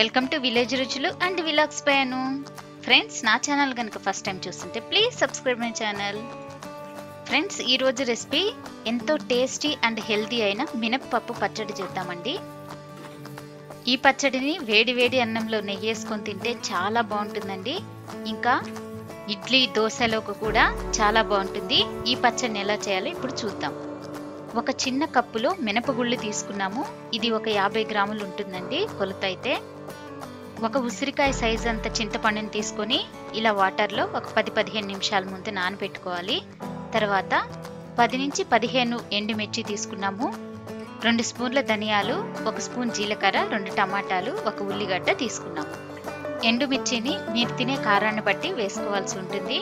welcome to village రుచులు and vlogs పైను friends నా ఛానల్ కనుక ఫస్ట్ టైం చూస్తుంటే please subscribe my channel friends ఈరోజు రెసిపీ ఎంతో టేస్టీ అండ్ హెల్తీ అయిన మినప్పప్పు పచ్చడి చేద్దామండి ఈ పచ్చడిని వేడి వేడి అన్నంలో నెయ్యి వేసుకొని తింటే చాలా బాగుంటుందండి ఇంకా ఇడ్లీ దోశలోకి కూడా చాలా బాగుంటుంది ఈ పచ్చడిని ఎలా చేయాలో ఇప్పుడు చూద్దాం ఒక చిన్న కప్పులో మినపగుళ్ళు తీసుకున్నాము ఇది ఒక యాభై గ్రాములు ఉంటుందండి కొలత అయితే ఒక ఉసిరికాయ సైజ్ అంత చింతపండుని తీసుకొని ఇలా వాటర్లో ఒక పది పదిహేను నిమిషాల ముందు నానబెట్టుకోవాలి తర్వాత పది నుంచి పదిహేను ఎండుమిర్చి తీసుకున్నాము రెండు స్పూన్ల ధనియాలు ఒక స్పూన్ జీలకర్ర రెండు టమాటాలు ఒక ఉల్లిగడ్డ తీసుకున్నాము ఎండుమిర్చిని మీరు తినే కారాన్ని బట్టి వేసుకోవాల్సి ఉంటుంది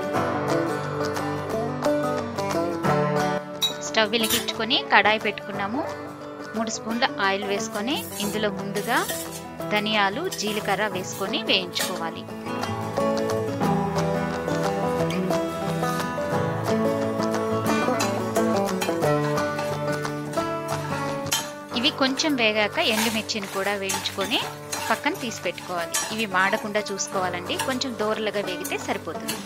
స్టవ్ వెలిగించుకొని కడాయి పెట్టుకున్నాము మూడు స్పూన్ల ఆయిల్ వేసుకొని ఇందులో ముందుగా ధనియాలు జీలకర్ర వేసుకొని వేయించుకోవాలి ఇవి కొంచెం వేగాక ఎండుమిర్చిని కూడా వేయించుకొని పక్కన తీసి పెట్టుకోవాలి ఇవి మాడకుండా చూసుకోవాలండి కొంచెం దోరలుగా వేగితే సరిపోతుంది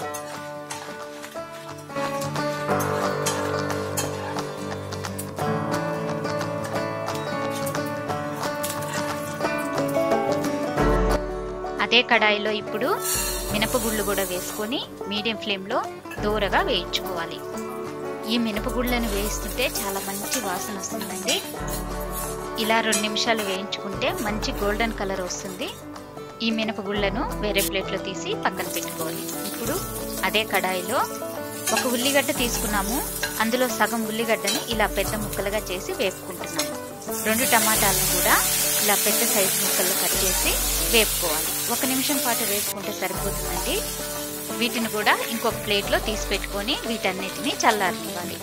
అదే కడాయిలో ఇప్పుడు మినపగుళ్ళు కూడా వేసుకొని మీడియం ఫ్లేమ్లో దూరగా వేయించుకోవాలి ఈ మినపగుళ్ళను వేయిస్తుంటే చాలా మంచి వాసన వస్తుందండి ఇలా రెండు నిమిషాలు వేయించుకుంటే మంచి గోల్డెన్ కలర్ వస్తుంది ఈ మినపగుళ్ళను వేరే ప్లేట్లో తీసి పక్కన పెట్టుకోవాలి ఇప్పుడు అదే కడాయిలో ఒక ఉల్లిగడ్డ తీసుకున్నాము అందులో సగం ఉల్లిగడ్డని ఇలా పెద్ద ముక్కలుగా చేసి వేపుకుంటున్నాము రెండు టమాటాలను కూడా ఇలా పెద్ద సైజు ముక్కలు కట్ చేసి వేపుకోవాలి ఒక నిమిషం పాటు వేపుకుంటే సరిపోతుందండి వీటిని కూడా ఇంకొక ప్లేట్లో తీసి పెట్టుకొని వీటన్నిటిని చల్లారనివ్వాలి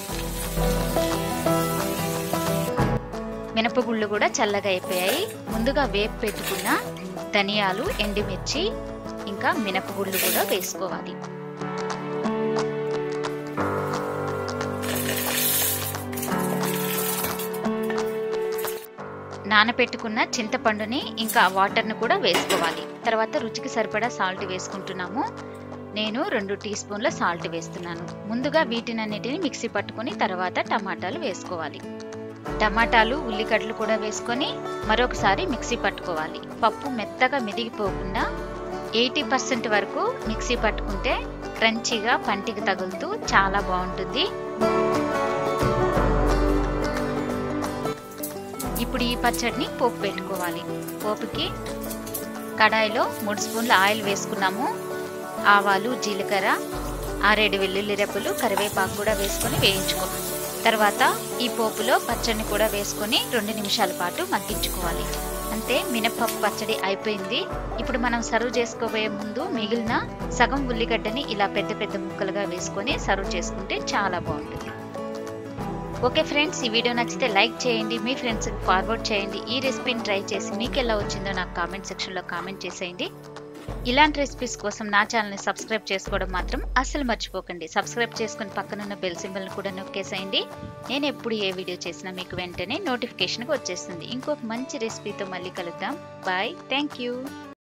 మినపగుళ్ళు కూడా చల్లగా అయిపోయాయి ముందుగా వేపు పెట్టుకున్న ధనియాలు ఎండుమిర్చి ఇంకా మినపగుళ్ళు కూడా వేసుకోవాలి నానబెట్టుకున్న చింతపండుని ఇంకా వాటర్ని కూడా వేసుకోవాలి తర్వాత రుచికి సరిపడా సాల్ట్ వేసుకుంటున్నాము నేను రెండు టీ స్పూన్ల సాల్ట్ వేస్తున్నాను ముందుగా వీటినన్నిటిని మిక్సీ పట్టుకొని తర్వాత టమాటాలు వేసుకోవాలి టమాటాలు ఉల్లిగడ్డలు కూడా వేసుకొని మరొకసారి మిక్సీ పట్టుకోవాలి పప్పు మెత్తగా మిదిగిపోకుండా ఎయిటీ పర్సెంట్ వరకు మిక్సీ పట్టుకుంటే క్రంచీగా పంటికి తగులుతూ చాలా బాగుంటుంది ఇప్పుడు ఈ పచ్చడిని పోపు పెట్టుకోవాలి పోపుకి కడాయిలో మూడు స్పూన్ల ఆయిల్ వేసుకున్నాము ఆవాలు జీలకర్ర ఆరేడు వెల్లుల్లి రెప్పలు కరివేపాకు కూడా వేసుకొని వేయించుకోవాలి తర్వాత ఈ పోపులో పచ్చడిని కూడా వేసుకొని రెండు నిమిషాల పాటు మగ్గించుకోవాలి అంతే మినపప్పు పచ్చడి అయిపోయింది ఇప్పుడు మనం సర్వ్ చేసుకోబోయే ముందు మిగిలిన సగం ఉల్లిగడ్డని ఇలా పెద్ద పెద్ద ముక్కలుగా వేసుకొని సర్వ్ చేసుకుంటే చాలా బాగుంటుంది ఓకే ఫ్రెండ్స్ ఈ వీడియో నచ్చితే లైక్ చేయండి మీ ఫ్రెండ్స్కి ఫార్వర్డ్ చేయండి ఈ రెసిపీని ట్రై చేసి మీకు ఎలా వచ్చిందో నాకు కామెంట్ సెక్షన్లో కామెంట్ చేసేయండి ఇలాంటి రెసిపీస్ కోసం నా ఛానల్ని సబ్స్క్రైబ్ చేసుకోవడం మాత్రం అస్సలు మర్చిపోకండి సబ్స్క్రైబ్ చేసుకుని పక్కనున్న బెల్ సింబల్ని కూడా నొక్కేసేయండి నేను ఎప్పుడు ఏ వీడియో చేసినా మీకు వెంటనే నోటిఫికేషన్గా వచ్చేస్తుంది ఇంకొక మంచి రెసిపీతో మళ్ళీ కలుద్దాం బాయ్ థ్యాంక్ యూ